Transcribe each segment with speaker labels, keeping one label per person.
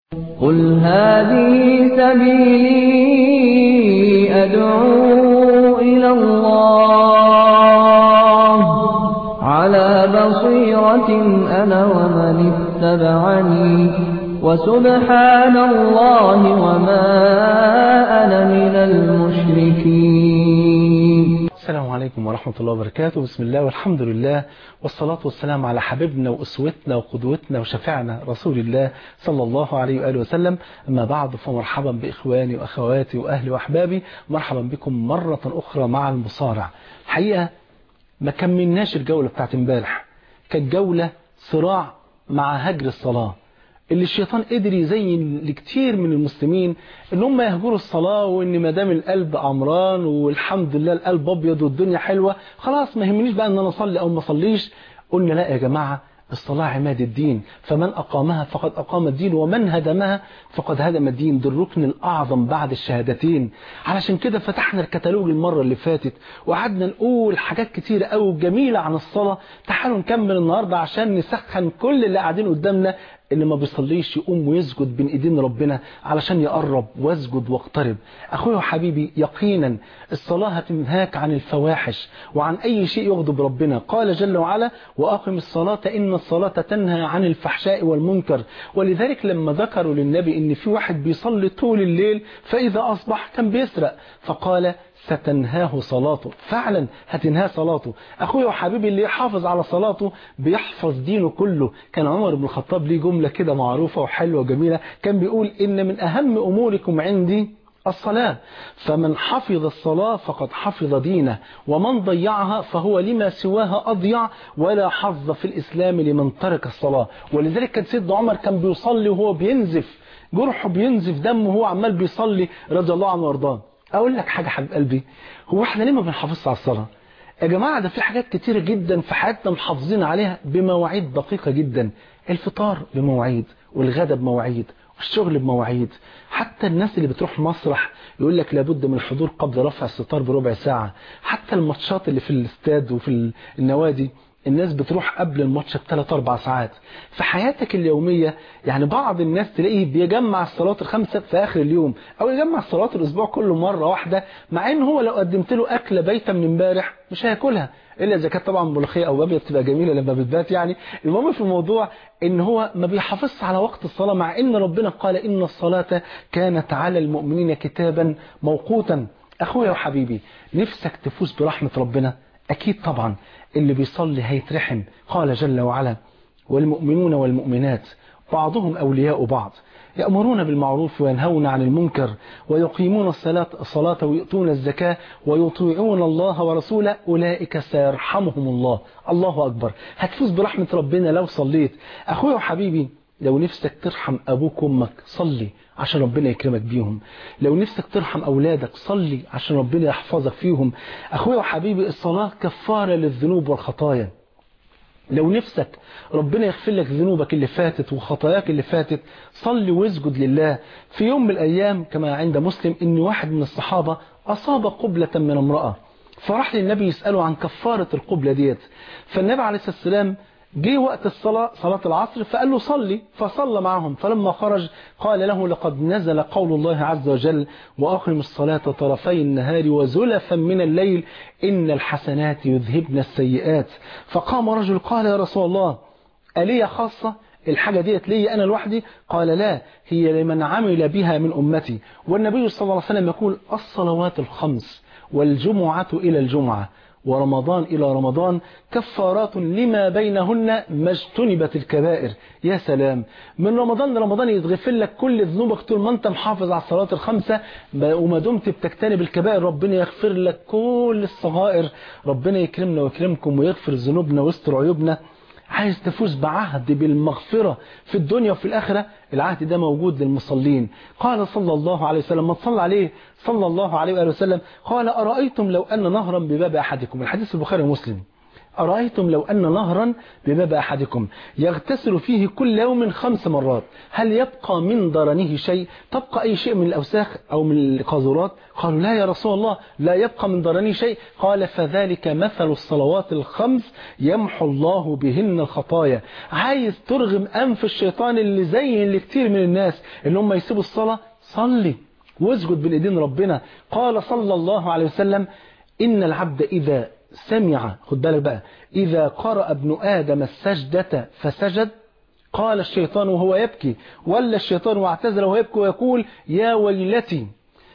Speaker 1: قل هذه سبيلي أدعو إلى الله على بصيرة أنا ومن اتبعني وسبحان الله وما أنا من المشركين
Speaker 2: السلام عليكم ورحمة الله وبركاته بسم الله والحمد لله والصلاة والسلام على حبيبنا وأسوتنا وقدوتنا وشفعنا رسول الله صلى الله عليه وآله وسلم أما بعد فمرحبا بإخواني وأخواتي وأهلي وأحبابي مرحبا بكم مرة أخرى مع المصارع الحقيقة ما كملناش الجولة بتاعت امبارح كانت جولة صراع مع هجر الصلاة اللي الشيطان قدر يزين لكتير من المسلمين ان هم يهجروا الصلاة وان ما دام القلب عمران والحمد لله القلب ابيض والدنيا حلوة خلاص ما يهمنيش بقى ان انا اصلي او ما اصليش قلنا لا يا جماعة الصلاة عماد الدين فمن أقامها فقد أقام الدين ومن هدمها فقد هدم الدين ده الركن الأعظم بعد الشهادتين علشان كده فتحنا الكتالوج المرة اللي فاتت وقعدنا نقول حاجات كتيرة أوي جميلة عن الصلاة تعالوا نكمل النهاردة عشان نسخن كل اللي قاعدين قدامنا اللي ما بيصليش يقوم ويسجد بين ايدين ربنا علشان يقرب واسجد واقترب اخويا وحبيبي يقينا الصلاة هتنهاك عن الفواحش وعن اي شيء يغضب ربنا قال جل وعلا واقم الصلاة ان الصلاة تنهى عن الفحشاء والمنكر ولذلك لما ذكروا للنبي ان في واحد بيصلي طول الليل فاذا اصبح كان بيسرق فقال ستنهاه صلاته فعلا هتنهاه صلاته أخويا وحبيبي اللي يحافظ على صلاته بيحفظ دينه كله كان عمر بن الخطاب ليه جملة كده معروفة وحلوة وجميلة كان بيقول إن من أهم أموركم عندي الصلاة فمن حفظ الصلاة فقد حفظ دينه ومن ضيعها فهو لما سواها أضيع ولا حظ في الإسلام لمن ترك الصلاة ولذلك كان سيدنا عمر كان بيصلي وهو بينزف جرحه بينزف دمه وهو عمال بيصلي رضي الله عنه وارضاه اقول لك حاجة حبيب قلبي هو احنا ليه ما بنحافظش على الصلاة يا جماعة ده في حاجات كتيرة جدا في حياتنا محافظين عليها بمواعيد دقيقة جدا الفطار بمواعيد والغدا بمواعيد والشغل بمواعيد حتى الناس اللي بتروح مسرح يقول لك لابد من الحضور قبل رفع الستار بربع ساعة حتى الماتشات اللي في الاستاد وفي النوادي الناس بتروح قبل الماتش بثلاث اربع ساعات في حياتك اليومية يعني بعض الناس تلاقيه بيجمع الصلاة الخمسة في آخر اليوم أو يجمع الصلاة الأسبوع كله مرة واحدة مع إن هو لو قدمت له أكلة بيتة من امبارح مش هياكلها إلا إذا كانت طبعا ملوخية أو بامية بتبقى جميلة لما بتبات يعني المهم في الموضوع إن هو ما بيحافظش على وقت الصلاة مع إن ربنا قال إن الصلاة كانت على المؤمنين كتابا موقوتا أخويا وحبيبي نفسك تفوز برحمة ربنا أكيد طبعا اللي بيصلي هيترحم قال جل وعلا والمؤمنون والمؤمنات بعضهم أولياء بعض يأمرون بالمعروف وينهون عن المنكر ويقيمون الصلاة, الصلاة ويؤتون الزكاة ويطيعون الله ورسوله أولئك سيرحمهم الله الله أكبر هتفوز برحمة ربنا لو صليت أخويا وحبيبي لو نفسك ترحم أبوك وأمك صلي عشان ربنا يكرمك بيهم لو نفسك ترحم أولادك صلي عشان ربنا يحفظك فيهم أخويا وحبيبي الصلاة كفارة للذنوب والخطايا لو نفسك ربنا يغفر لك ذنوبك اللي فاتت وخطاياك اللي فاتت صلي واسجد لله في يوم من الأيام كما عند مسلم إن واحد من الصحابة أصاب قبلة من امرأة فراح للنبي يسأله عن كفارة القبلة ديت فالنبي عليه الصلاة والسلام جه وقت الصلاة صلاة العصر فقال له صلي فصلى معهم فلما خرج قال له لقد نزل قول الله عز وجل وأقم الصلاة طرفي النهار وزلفا من الليل إن الحسنات يذهبن السيئات فقام رجل قال يا رسول الله ألي خاصة الحاجة ديت لي أنا لوحدي قال لا هي لمن عمل بها من أمتي والنبي صلى الله عليه وسلم يقول الصلوات الخمس والجمعة إلى الجمعة ورمضان إلى رمضان كفارات لما بينهن ما اجتنبت الكبائر يا سلام من رمضان لرمضان يتغفر لك كل ذنوبك طول ما انت محافظ على الصلاة الخمسة وما دمت بتجتنب الكبائر ربنا يغفر لك كل الصغائر ربنا يكرمنا ويكرمكم ويغفر ذنوبنا ويستر عيوبنا عايز تفوز بعهد بالمغفرة في الدنيا وفي الآخرة العهد ده موجود للمصلين قال صلى الله عليه وسلم ما تصلى عليه صلى الله عليه وآله وسلم قال أرأيتم لو أن نهرا بباب أحدكم الحديث البخاري ومسلم أرأيتم لو أن نهرا بباب أحدكم يغتسل فيه كل يوم خمس مرات هل يبقى من درنه شيء تبقى أي شيء من الأوساخ أو من القاذورات قالوا لا يا رسول الله لا يبقى من درنه شيء قال فذلك مثل الصلوات الخمس يمحو الله بهن الخطايا عايز ترغم أنف الشيطان اللي زي اللي كتير من الناس اللي هم يسيبوا الصلاة صلي واسجد بالإيدين ربنا قال صلى الله عليه وسلم إن العبد إذا سمع خد بالك بقى إذا قرأ ابن آدم السجدة فسجد قال الشيطان وهو يبكي ولا الشيطان واعتذر وهو يبكي ويقول يا ويلتي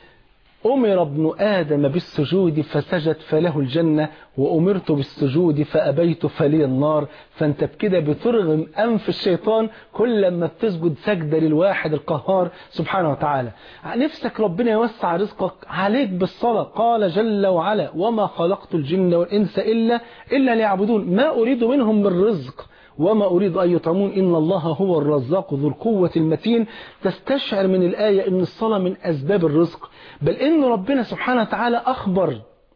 Speaker 2: أمر ابن آدم بالسجود فسجد فله الجنة وأمرت بالسجود فأبيت فلي النار فأنت بكده بترغم أنف الشيطان كل ما بتسجد سجدة للواحد القهار سبحانه وتعالى نفسك ربنا يوسع رزقك عليك بالصلاة قال جل وعلا وما خلقت الجن والإنس إلا إلا ليعبدون ما أريد منهم من رزق وما أريد أن يطعمون إن الله هو الرزاق ذو القوة المتين تستشعر من الآية أن الصلاة من أسباب الرزق بل إن ربنا سبحانه وتعالى أخبر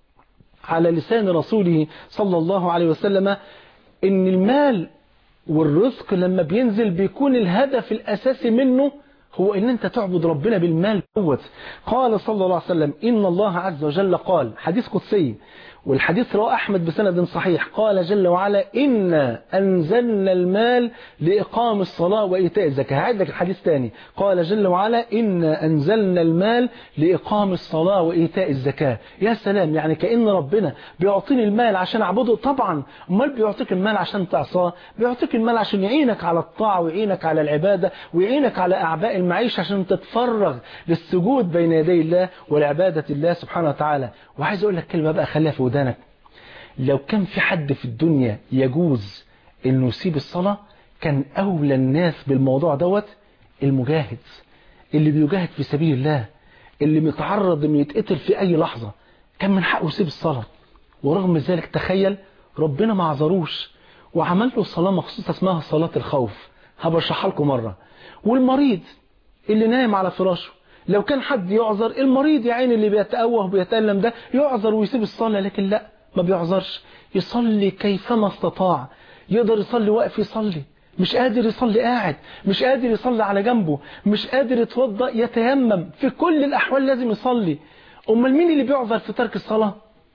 Speaker 2: على لسان رسوله صلى الله عليه وسلم إن المال والرزق لما بينزل بيكون الهدف الأساسي منه هو ان انت تعبد ربنا بالمال دوت قال صلى الله عليه وسلم ان الله عز وجل قال حديث قدسي والحديث رواه احمد بسند صحيح قال جل وعلا انا انزلنا المال لاقام الصلاه وايتاء الزكاه هعيد لك الحديث ثاني قال جل وعلا انا انزلنا المال لاقام الصلاه وايتاء الزكاه يا سلام يعني كان ربنا بيعطيني المال عشان اعبده طبعا امال بيعطيك المال عشان تعصاه بيعطيك المال عشان يعينك على الطاعه ويعينك على العباده ويعينك على اعباء المعيشه عشان تتفرغ للسجود بين يدي الله والعباده الله سبحانه وتعالى وعايز اقول لك كلمه بقى خليها في ودانك لو كان في حد في الدنيا يجوز انه يسيب الصلاه كان اولى الناس بالموضوع دوت المجاهد اللي بيجاهد في سبيل الله اللي متعرض انه يتقتل في اي لحظه كان من حقه يسيب الصلاه ورغم ذلك تخيل ربنا ما عذروش وعمل له صلاه مخصوصه اسمها صلاه الخوف هبشرحها لكم مره والمريض اللي نايم على فراشه لو كان حد يعذر المريض يا عيني اللي بيتأوه وبيتألم ده يعذر ويسيب الصلاة لكن لا ما بيعذرش يصلي كيفما استطاع يقدر يصلي واقف يصلي مش قادر يصلي قاعد مش قادر يصلي على جنبه مش قادر يتوضا يتيمم في كل الأحوال لازم يصلي أمال مين اللي بيعذر في ترك الصلاة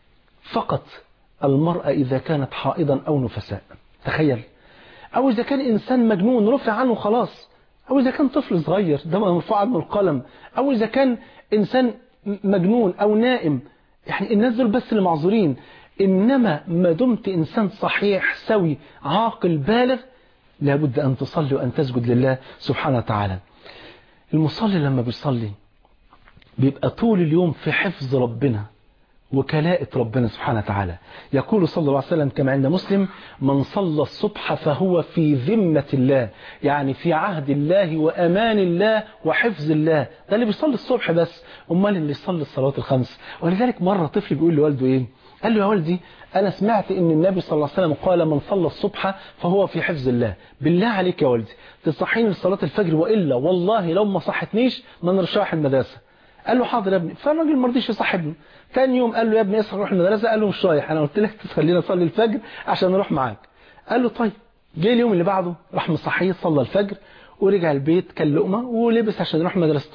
Speaker 2: فقط المرأة إذا كانت حائضا أو نفساء تخيل أو إذا كان إنسان مجنون رفع عنه خلاص أو إذا كان طفل صغير ده مرفوع عنه القلم أو إذا كان إنسان مجنون أو نائم يعني الناس دول بس اللي معذورين إنما ما دمت إنسان صحيح سوي عاقل بالغ لابد أن تصلي وأن تسجد لله سبحانه وتعالى المصلي لما بيصلي بيبقى طول اليوم في حفظ ربنا وكلاءة ربنا سبحانه وتعالى يقول صلى الله عليه وسلم كما عند مسلم من صلى الصبح فهو في ذمة الله يعني في عهد الله وأمان الله وحفظ الله ده اللي بيصلي الصبح بس أمال اللي يصلي الصلوات الخمس ولذلك مرة طفل بيقول لوالده إيه قال له يا والدي أنا سمعت إن النبي صلى الله عليه وسلم قال من صلى الصبح فهو في حفظ الله بالله عليك يا والدي تصحيني لصلاة الفجر وإلا والله لو ما صحتنيش ما نرشاح المدرسة قال له حاضر يا ابني فالراجل ما رضيش يصاحبني ثاني يوم قال له يا ابني اصحى نروح المدرسه قال له مش رايح انا قلت لك تخلينا نصلي الفجر عشان نروح معاك قال له طيب جه اليوم اللي بعده راح مصحيه صلى الفجر ورجع البيت كان لقمه ولبس عشان يروح مدرسته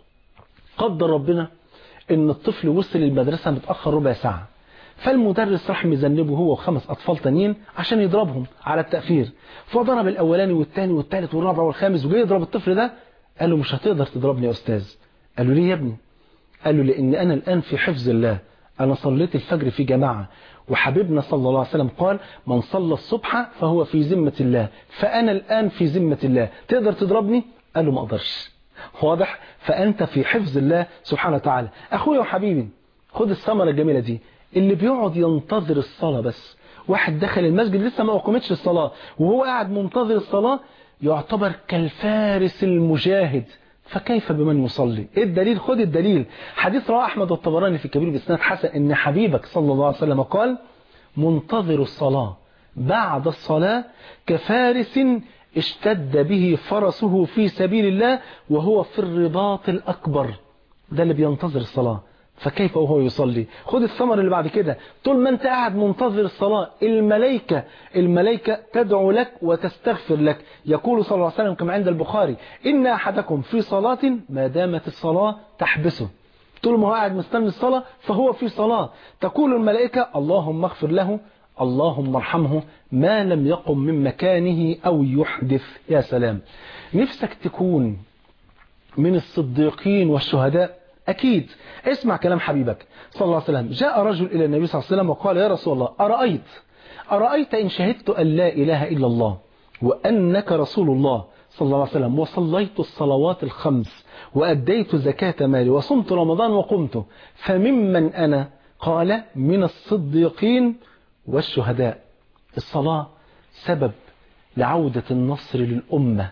Speaker 2: قدر ربنا ان الطفل وصل المدرسه متاخر ربع ساعه فالمدرس راح مذنبه هو وخمس اطفال تانيين عشان يضربهم على التاخير فضرب الاولاني والثاني والثالث والرابع والخامس وجاي يضرب الطفل ده قال له مش هتقدر تضربني يا استاذ قال له ليه يا ابني قال له لأن أنا الآن في حفظ الله أنا صليت الفجر في جماعة وحبيبنا صلى الله عليه وسلم قال من صلى الصبح فهو في ذمة الله فأنا الآن في ذمة الله تقدر تضربني قال له ما أقدرش واضح فأنت في حفظ الله سبحانه وتعالى أخويا وحبيبي خد الثمرة الجميلة دي اللي بيقعد ينتظر الصلاة بس واحد دخل المسجد لسه ما أقومتش الصلاة وهو قاعد منتظر الصلاة يعتبر كالفارس المجاهد فكيف بمن يصلي ايه الدليل خد الدليل حديث رواه احمد والطبراني في الكبير باسناد حسن ان حبيبك صلى الله عليه وسلم قال منتظر الصلاة بعد الصلاة كفارس اشتد به فرسه في سبيل الله وهو في الرباط الأكبر ده اللي بينتظر الصلاة فكيف وهو يصلي خد الثمر اللي بعد كده طول ما انت قاعد منتظر الصلاة الملائكة الملائكة تدعو لك وتستغفر لك يقول صلى الله عليه وسلم كما عند البخاري إن أحدكم في صلاة ما دامت الصلاة تحبسه طول ما هو قاعد مستني الصلاة فهو في صلاة تقول الملائكة اللهم اغفر له اللهم ارحمه ما لم يقم من مكانه أو يحدث يا سلام نفسك تكون من الصديقين والشهداء أكيد اسمع كلام حبيبك صلى الله عليه وسلم جاء رجل إلى النبي صلى الله عليه وسلم وقال يا رسول الله أرأيت أرأيت إن شهدت أن لا إله إلا الله وأنك رسول الله صلى الله عليه وسلم وصليت الصلوات الخمس وأديت زكاة مالي وصمت رمضان وقمت فممن أنا قال من الصديقين والشهداء الصلاة سبب لعودة النصر للأمة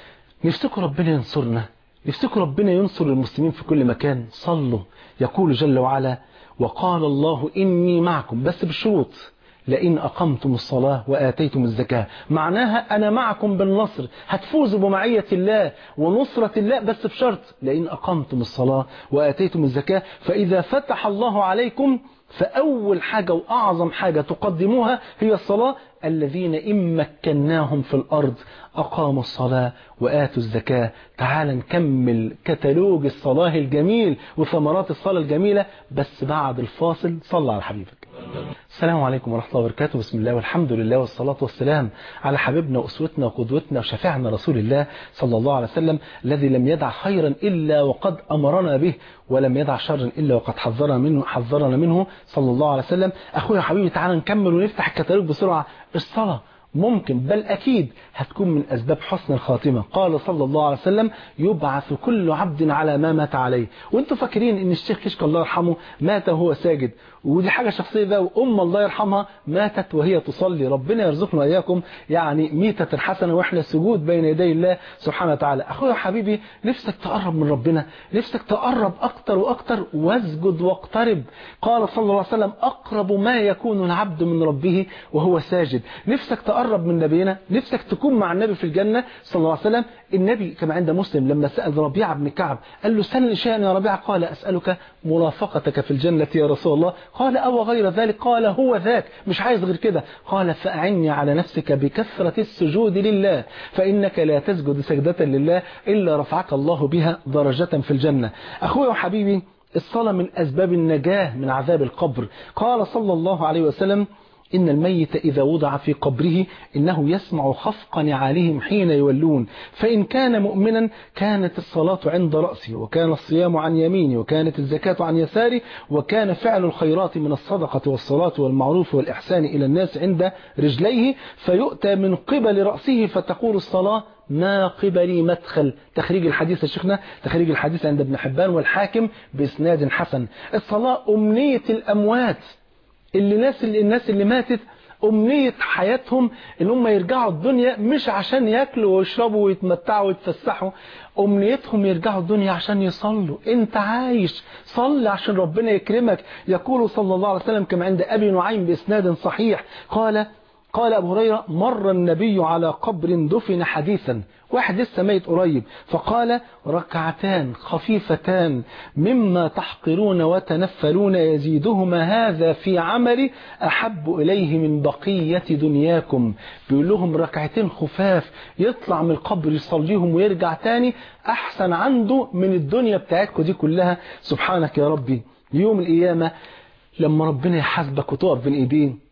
Speaker 2: نفسكم ربنا ينصرنا نفسكم ربنا ينصر المسلمين في كل مكان صلوا يقول جل وعلا وقال الله إني معكم بس بالشروط لئن أقمتم الصلاة وآتيتم الزكاة معناها أنا معكم بالنصر هتفوزوا بمعية الله ونصرة الله بس بشرط لئن أقمتم الصلاة وآتيتم الزكاة فإذا فتح الله عليكم فأول حاجة وأعظم حاجة تقدموها هي الصلاة الذين إن مكناهم في الأرض أقاموا الصلاة وآتوا الزكاة تعال نكمل كتالوج الصلاة الجميل وثمرات الصلاة الجميلة بس بعد الفاصل صلى على حبيبك السلام عليكم ورحمة الله وبركاته بسم الله والحمد لله والصلاة والسلام على حبيبنا وأسوتنا وقدوتنا وشفيعنا رسول الله صلى الله عليه وسلم الذي لم يدع خيرا إلا وقد أمرنا به ولم يدع شرا إلا وقد حذرنا منه حذرنا منه صلى الله عليه وسلم أخويا حبيبي تعالى نكمل ونفتح الكتالوج بسرعة الصلاة ممكن بل أكيد هتكون من أسباب حسن الخاتمة قال صلى الله عليه وسلم يبعث كل عبد على ما مات عليه وانتم فاكرين ان الشيخ كشك الله يرحمه مات وهو ساجد ودي حاجة شخصية بقى وأم الله يرحمها ماتت وهي تصلي ربنا يرزقنا وإياكم يعني ميتة حسنة وإحنا سجود بين يدي الله سبحانه وتعالى أخويا حبيبي نفسك تقرب من ربنا نفسك تقرب أكتر وأكتر واسجد واقترب قال صلى الله عليه وسلم أقرب ما يكون العبد من ربه وهو ساجد نفسك تقرب من نبينا نفسك تكون مع النبي في الجنة صلى الله عليه وسلم النبي كما عند مسلم لما سأل ربيعة بن كعب قال له سل شيئا يا ربيعة قال أسألك مرافقتك في الجنة يا رسول الله قال أو غير ذلك قال هو ذاك مش عايز غير كده قال فأعني على نفسك بكثرة السجود لله فإنك لا تسجد سجدة لله إلا رفعك الله بها درجة في الجنة أخوي وحبيبي الصلاة من أسباب النجاة من عذاب القبر قال صلى الله عليه وسلم إن الميت إذا وضع في قبره إنه يسمع خفق نعالهم حين يولون فإن كان مؤمنا كانت الصلاة عند رأسه وكان الصيام عن يمينه وكانت الزكاة عن يساره وكان فعل الخيرات من الصدقة والصلاة والمعروف والإحسان إلى الناس عند رجليه فيؤتى من قبل رأسه فتقول الصلاة ما قبلي مدخل تخريج الحديث يا شيخنا تخريج الحديث عند ابن حبان والحاكم بإسناد حسن الصلاة أمنية الأموات اللي الناس اللي الناس اللي ماتت أمنية حياتهم إن هم يرجعوا الدنيا مش عشان ياكلوا ويشربوا ويتمتعوا ويتفسحوا أمنيتهم يرجعوا الدنيا عشان يصلوا أنت عايش صل عشان ربنا يكرمك يقول صلى الله عليه وسلم كما عند أبي نعيم بإسناد صحيح قال قال أبو هريرة مر النبي على قبر دفن حديثا واحد لسه ميت قريب فقال ركعتان خفيفتان مما تحقرون وتنفلون يزيدهما هذا في عمل أحب إليه من بقية دنياكم بيقول لهم ركعتين خفاف يطلع من القبر يصليهم ويرجع تاني أحسن عنده من الدنيا بتاعتكم دي كلها سبحانك يا ربي يوم القيامة لما ربنا يحاسبك وتقف بين ايديه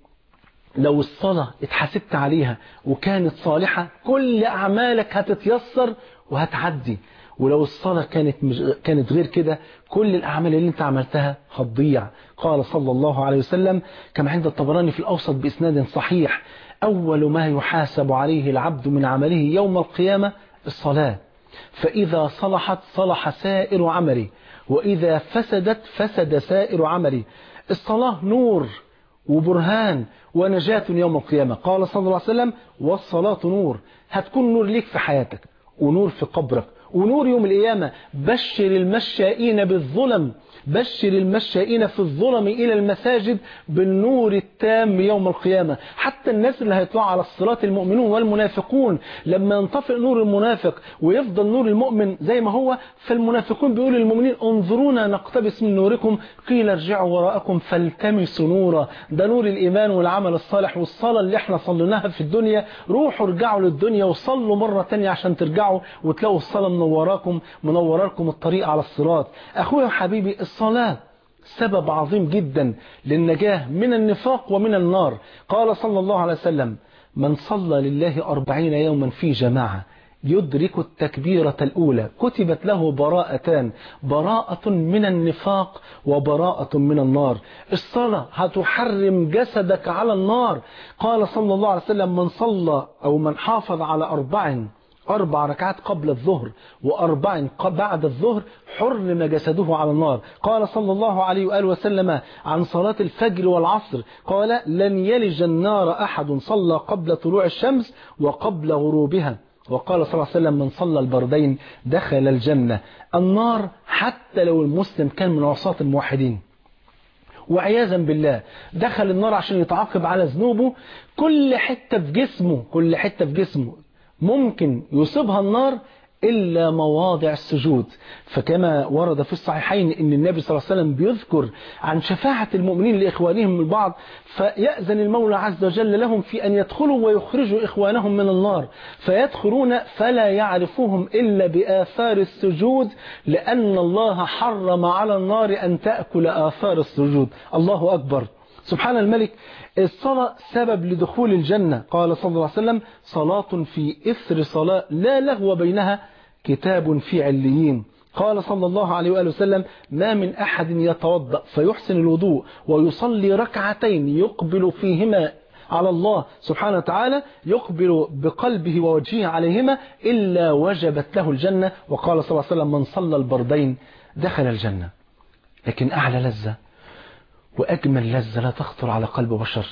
Speaker 2: لو الصلاة اتحاسبت عليها وكانت صالحة كل أعمالك هتتيسر وهتعدي ولو الصلاة كانت مش كانت غير كده كل الأعمال اللي انت عملتها هتضيع قال صلى الله عليه وسلم كما عند الطبراني في الأوسط بإسناد صحيح أول ما يحاسب عليه العبد من عمله يوم القيامة الصلاة فإذا صلحت صلح سائر عمله وإذا فسدت فسد سائر عمله الصلاة نور وبرهان ونجاة يوم القيامة قال صلى الله عليه وسلم والصلاة نور هتكون نور ليك في حياتك ونور في قبرك ونور يوم القيامة بشر المشائين بالظلم بشر المشائين في الظلم إلى المساجد بالنور التام يوم القيامة حتى الناس اللي هيطلعوا على الصراط المؤمنون والمنافقون لما ينطفئ نور المنافق ويفضل نور المؤمن زي ما هو فالمنافقون بيقولوا للمؤمنين انظرونا نقتبس من نوركم قيل ارجعوا وراءكم فالتمسوا نورا ده نور الإيمان والعمل الصالح والصلاة اللي احنا صليناها في الدنيا روحوا ارجعوا للدنيا وصلوا مرة تانية عشان ترجعوا وتلاقوا الصلاة منوراكم منوراكم الطريق على الصراط أخويا وحبيبي الصلاة سبب عظيم جدا للنجاة من النفاق ومن النار قال صلى الله عليه وسلم من صلى لله أربعين يوما في جماعة يدرك التكبيرة الأولى كتبت له براءتان براءة من النفاق وبراءة من النار الصلاة هتحرم جسدك على النار قال صلى الله عليه وسلم من صلى أو من حافظ على أربع أربع ركعات قبل الظهر وأربع بعد الظهر حرم جسده على النار قال صلى الله عليه وآله وسلم عن صلاة الفجر والعصر قال لن يلج النار أحد صلى قبل طلوع الشمس وقبل غروبها وقال صلى الله عليه وسلم من صلى البردين دخل الجنة النار حتى لو المسلم كان من عصاة الموحدين وعياذا بالله دخل النار عشان يتعاقب على ذنوبه كل حتة في جسمه كل حتة في جسمه ممكن يصيبها النار إلا مواضع السجود فكما ورد في الصحيحين أن النبي صلى الله عليه وسلم بيذكر عن شفاعة المؤمنين لإخوانهم من بعض فيأذن المولى عز وجل لهم في أن يدخلوا ويخرجوا إخوانهم من النار فيدخلون فلا يعرفوهم إلا بآثار السجود لأن الله حرم على النار أن تأكل آثار السجود الله أكبر سبحان الملك الصلاة سبب لدخول الجنة قال صلى الله عليه وسلم صلاة في إثر صلاة لا لغو بينها كتاب في عليين قال صلى الله عليه وآله وسلم ما من أحد يتوضأ فيحسن الوضوء ويصلي ركعتين يقبل فيهما على الله سبحانه وتعالى يقبل بقلبه ووجهه عليهما إلا وجبت له الجنة وقال صلى الله عليه وسلم من صلى البردين دخل الجنة لكن أعلى لذة وأجمل لذة لا تخطر على قلب بشر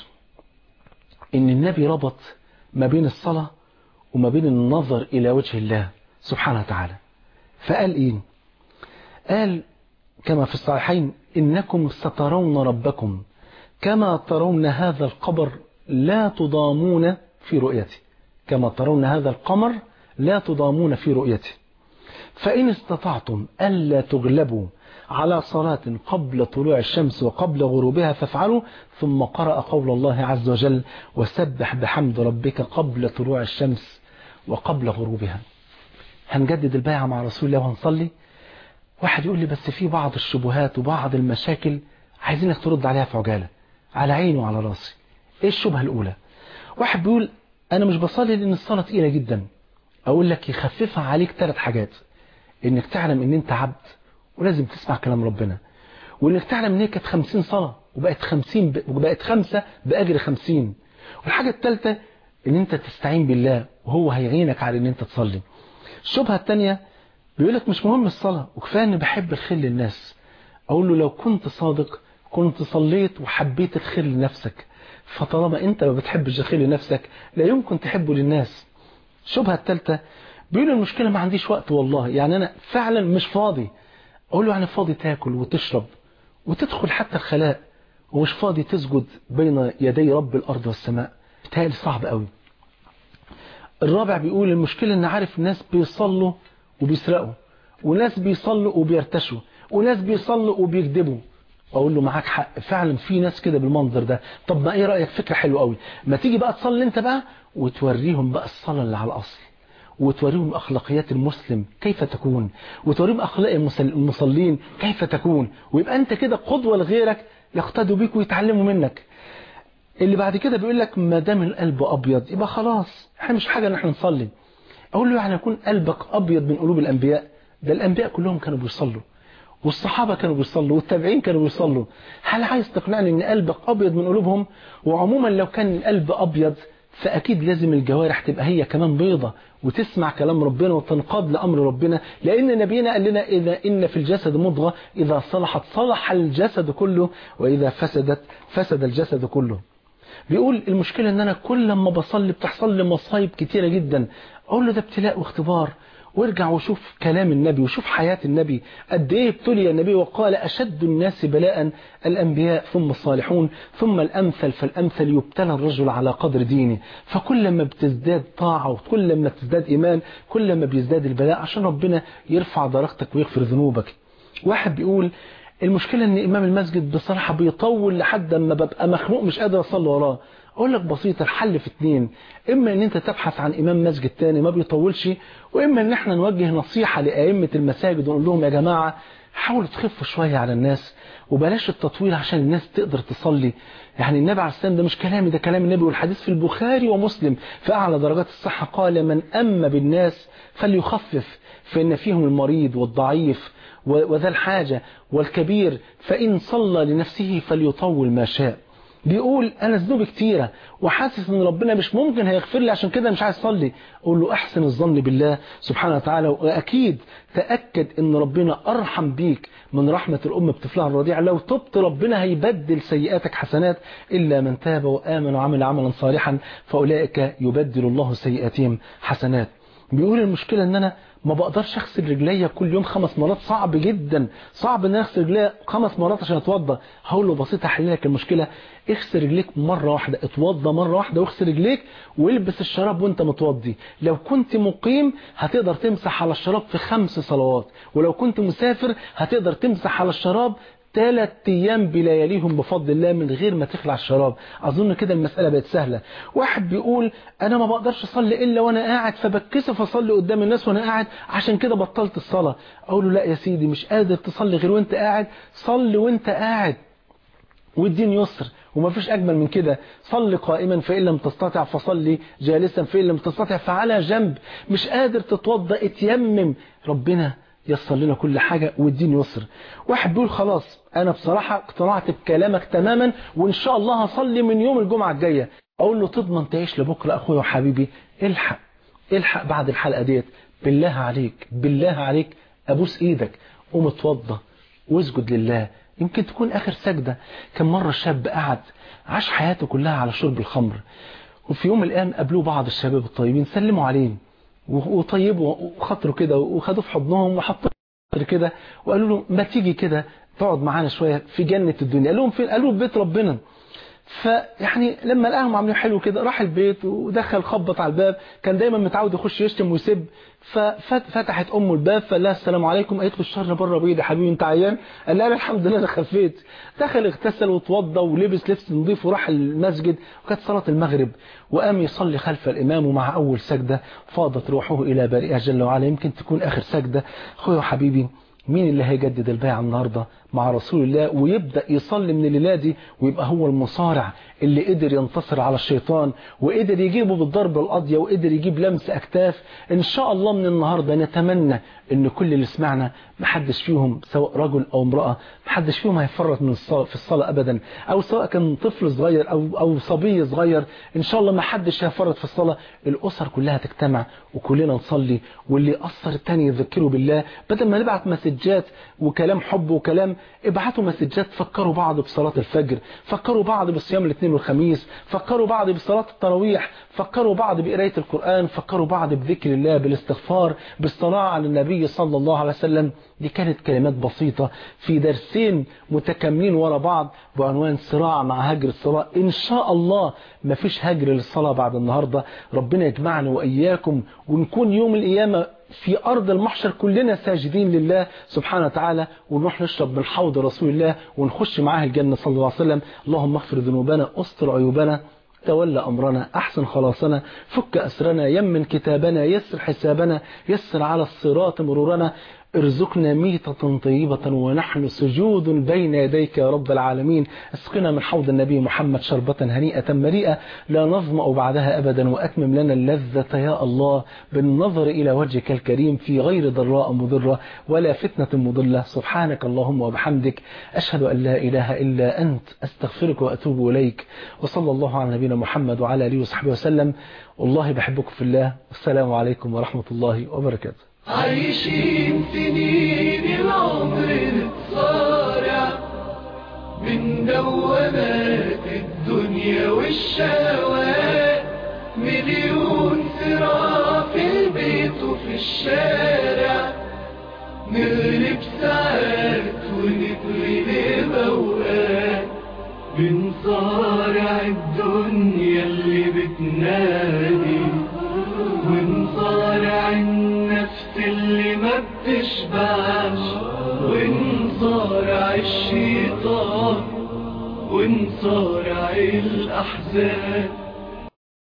Speaker 2: إن النبي ربط ما بين الصلاة وما بين النظر إلى وجه الله سبحانه وتعالى فقال إيه قال كما في الصحيحين إنكم سترون ربكم كما ترون هذا القبر لا تضامون في رؤيته كما ترون هذا القمر لا تضامون في رؤيته فإن استطعتم ألا تغلبوا على صلاة قبل طلوع الشمس وقبل غروبها فافعلوا ثم قرأ قول الله عز وجل وسبح بحمد ربك قبل طلوع الشمس وقبل غروبها هنجدد البيعة مع رسول الله وهنصلي واحد يقول لي بس في بعض الشبهات وبعض المشاكل عايزينك ترد عليها في عجالة على عيني وعلى راسي ايه الشبهة الاولى واحد بيقول انا مش بصلي لان الصلاة تقيلة جدا اقول لك يخففها عليك ثلاث حاجات انك تعلم ان انت عبد ولازم تسمع كلام ربنا وانك تعلم ان هي كانت 50 صلاة وبقت 50 ب... وبقت خمسة باجر 50 والحاجة الثالثة ان انت تستعين بالله وهو هيعينك على ان انت تصلي الشبهة الثانية بيقول لك مش مهم الصلاة وكفايه اني بحب الخير للناس اقول له لو كنت صادق كنت صليت وحبيت الخير لنفسك فطالما انت ما بتحبش الخير لنفسك لا يمكن تحبه للناس الشبهة الثالثة بيقول المشكلة ما عنديش وقت والله يعني انا فعلا مش فاضي اقول له يعني فاضي تاكل وتشرب وتدخل حتى الخلاء ومش فاضي تسجد بين يدي رب الارض والسماء بتهيألي صعب قوي الرابع بيقول المشكلة ان عارف ناس بيصلوا وبيسرقوا وناس بيصلوا وبيرتشوا وناس بيصلوا وبيكذبوا اقول له معاك حق فعلا في ناس كده بالمنظر ده طب ما ايه رايك فكره حلوه قوي ما تيجي بقى تصلي انت بقى وتوريهم بقى الصلاه اللي على الاصل وتوريهم اخلاقيات المسلم كيف تكون وتوريهم اخلاق المصلين كيف تكون ويبقى انت كده قدوه لغيرك يقتدوا بيك ويتعلموا منك اللي بعد كده بيقول لك ما دام القلب ابيض يبقى خلاص احنا مش حاجه ان احنا نصلي اقول له يعني يكون قلبك ابيض من قلوب الانبياء ده الانبياء كلهم كانوا بيصلوا والصحابة كانوا بيصلوا والتابعين كانوا بيصلوا هل عايز تقنعني ان قلبك ابيض من قلوبهم وعموما لو كان القلب ابيض فاكيد لازم الجوارح تبقى هي كمان بيضة وتسمع كلام ربنا وتنقاد لامر ربنا لان نبينا قال لنا اذا ان في الجسد مضغة اذا صلحت صلح الجسد كله واذا فسدت فسد الجسد كله بيقول المشكلة ان انا كل ما بصلي بتحصل لي مصايب كتيرة جدا اقول له ده ابتلاء واختبار وارجع وشوف كلام النبي وشوف حياة النبي قد ايه ابتلي النبي وقال أشد الناس بلاء الأنبياء ثم الصالحون ثم الأمثل فالأمثل يبتلى الرجل على قدر دينه فكل ما بتزداد طاعة وكل ما بتزداد إيمان كل ما بيزداد البلاء عشان ربنا يرفع درجتك ويغفر ذنوبك واحد بيقول المشكلة ان امام المسجد بصراحة بيطول لحد ما ببقى مخنوق مش قادر اصلي وراه اقول لك بسيطة الحل في اتنين اما ان انت تبحث عن امام مسجد تاني ما بيطولش واما ان احنا نوجه نصيحة لائمة المساجد ونقول لهم يا جماعة حاولوا تخفوا شوية على الناس وبلاش التطويل عشان الناس تقدر تصلي يعني النبي عليه السلام ده مش كلامي ده كلام النبي والحديث في البخاري ومسلم في أعلى درجات الصحة قال من أما بالناس فليخفف فإن فيهم المريض والضعيف وذا الحاجة والكبير فإن صلى لنفسه فليطول ما شاء بيقول أنا ذنوبي كتيرة وحاسس إن ربنا مش ممكن هيغفر لي عشان كده مش عايز أصلي أقول له أحسن الظن بالله سبحانه وتعالى وأكيد تأكد إن ربنا أرحم بيك من رحمة الأم بطفلها الرضيع لو تبت ربنا هيبدل سيئاتك حسنات إلا من تاب وآمن وعمل عملا صالحا فأولئك يبدل الله سيئاتهم حسنات بيقول المشكلة إن أنا ما بقدرش اغسل رجليا كل يوم خمس مرات صعب جدا صعب ان اغسل رجليا خمس مرات عشان اتوضى هقول له بسيط هحل لك المشكله اغسل رجليك مره واحده اتوضى مره واحده واغسل رجليك والبس الشراب وانت متوضي لو كنت مقيم هتقدر تمسح على الشراب في خمس صلوات ولو كنت مسافر هتقدر تمسح على الشراب ثلاث ايام بلياليهم بفضل الله من غير ما تخلع الشراب اظن كده المساله بقت سهله واحد بيقول انا ما بقدرش اصلي الا وانا قاعد فبتكسف اصلي قدام الناس وانا قاعد عشان كده بطلت الصلاه اقول له لا يا سيدي مش قادر تصلي غير وانت قاعد صلي وانت قاعد والدين يسر وما فيش أجمل من كده صل قائما فإن لم تستطع فصلي جالسا فإن لم تستطع فعلى جنب مش قادر تتوضأ اتيمم ربنا يسر لنا كل حاجة والدين يسر واحد بيقول خلاص أنا بصراحة اقتنعت بكلامك تماما وإن شاء الله هصلي من يوم الجمعة الجاية أقول له تضمن تعيش لبكرة أخويا وحبيبي الحق الحق بعد الحلقة ديت بالله عليك بالله عليك أبوس إيدك قوم اتوضى واسجد لله يمكن تكون آخر سجدة كان مرة شاب قعد عاش حياته كلها على شرب الخمر وفي يوم من الأيام قابلوه بعض الشباب الطيبين سلموا عليه وطيبوا وخطروا كده وخدوه في حضنهم وحطوا كده وقالوا له ما تيجي كده تقعد معانا شوية في جنة الدنيا قال لهم فين قالوا في بيت ربنا فيعني لما لقاهم عاملين حلو كده راح البيت ودخل خبط على الباب كان دايما متعود يخش يشتم ويسب ففتحت امه الباب فقال لها السلام عليكم قالت له الشر بره بيد يا حبيبي انت عيان قال لها الحمد لله انا خفيت دخل اغتسل واتوضى ولبس لبس نظيف وراح المسجد وكانت صلاه المغرب وقام يصلي خلف الامام ومع اول سجده فاضت روحه الى بارئه جل وعلا يمكن تكون اخر سجده اخويا وحبيبي مين اللي هيجدد البيعة النهاردة مع رسول الله ويبدأ يصلي من الليلة دي ويبقى هو المصارع اللي قدر ينتصر على الشيطان وقدر يجيبه بالضرب القاضية وقدر يجيب لمس أكتاف إن شاء الله من النهاردة نتمنى إن كل اللي سمعنا محدش فيهم سواء رجل أو امرأة محدش فيهم هيفرط من الصلاة في الصلاة أبدا أو سواء كان طفل صغير أو أو صبي صغير إن شاء الله محدش هيفرط في الصلاة الأسر كلها تجتمع وكلنا نصلي واللي أثر التاني يذكره بالله بدل ما نبعت مسجات وكلام حب وكلام ابعتوا مسجات فكروا بعض بصلاة الفجر فكروا بعض بالصيام الاثنين والخميس فكروا بعض بصلاة التراويح فكروا بعض بقراية القرآن فكروا بعض بذكر الله بالاستغفار بالصلاة على النبي صلى الله عليه وسلم دي كانت كلمات بسيطة في درسين متكاملين ورا بعض بعنوان صراع مع هجر الصلاة إن شاء الله ما فيش هجر للصلاة بعد النهاردة ربنا يجمعنا وإياكم ونكون يوم القيامة في أرض المحشر كلنا ساجدين لله سبحانه وتعالى ونروح نشرب من حوض رسول الله ونخش معاه الجنة صلى الله عليه وسلم اللهم اغفر ذنوبنا استر عيوبنا تولى أمرنا أحسن خلاصنا فك أسرنا يمن كتابنا يسر حسابنا يسر على الصراط مرورنا ارزقنا ميتة طيبة ونحن سجود بين يديك يا رب العالمين اسقنا من حوض النبي محمد شربة هنيئة مريئة لا نظمأ بعدها أبدا وأتمم لنا اللذة يا الله بالنظر إلى وجهك الكريم في غير ضراء مضرة ولا فتنة مضلة سبحانك اللهم وبحمدك أشهد أن لا إله إلا أنت أستغفرك وأتوب إليك وصلى الله على نبينا محمد وعلى آله وصحبه وسلم والله بحبكم في الله والسلام عليكم ورحمة الله وبركاته
Speaker 3: عايشين سنين العمر نتصارع من دوامات الدنيا والشهوات مليون صراع في البيت وفي الشارع نغلب ساعات ونتغلب أوقات بنصارع الدنيا اللي بتنادي ونصارع النفس اللي ما بتشبعش ونصارع الشيطان ونصارع الأحزان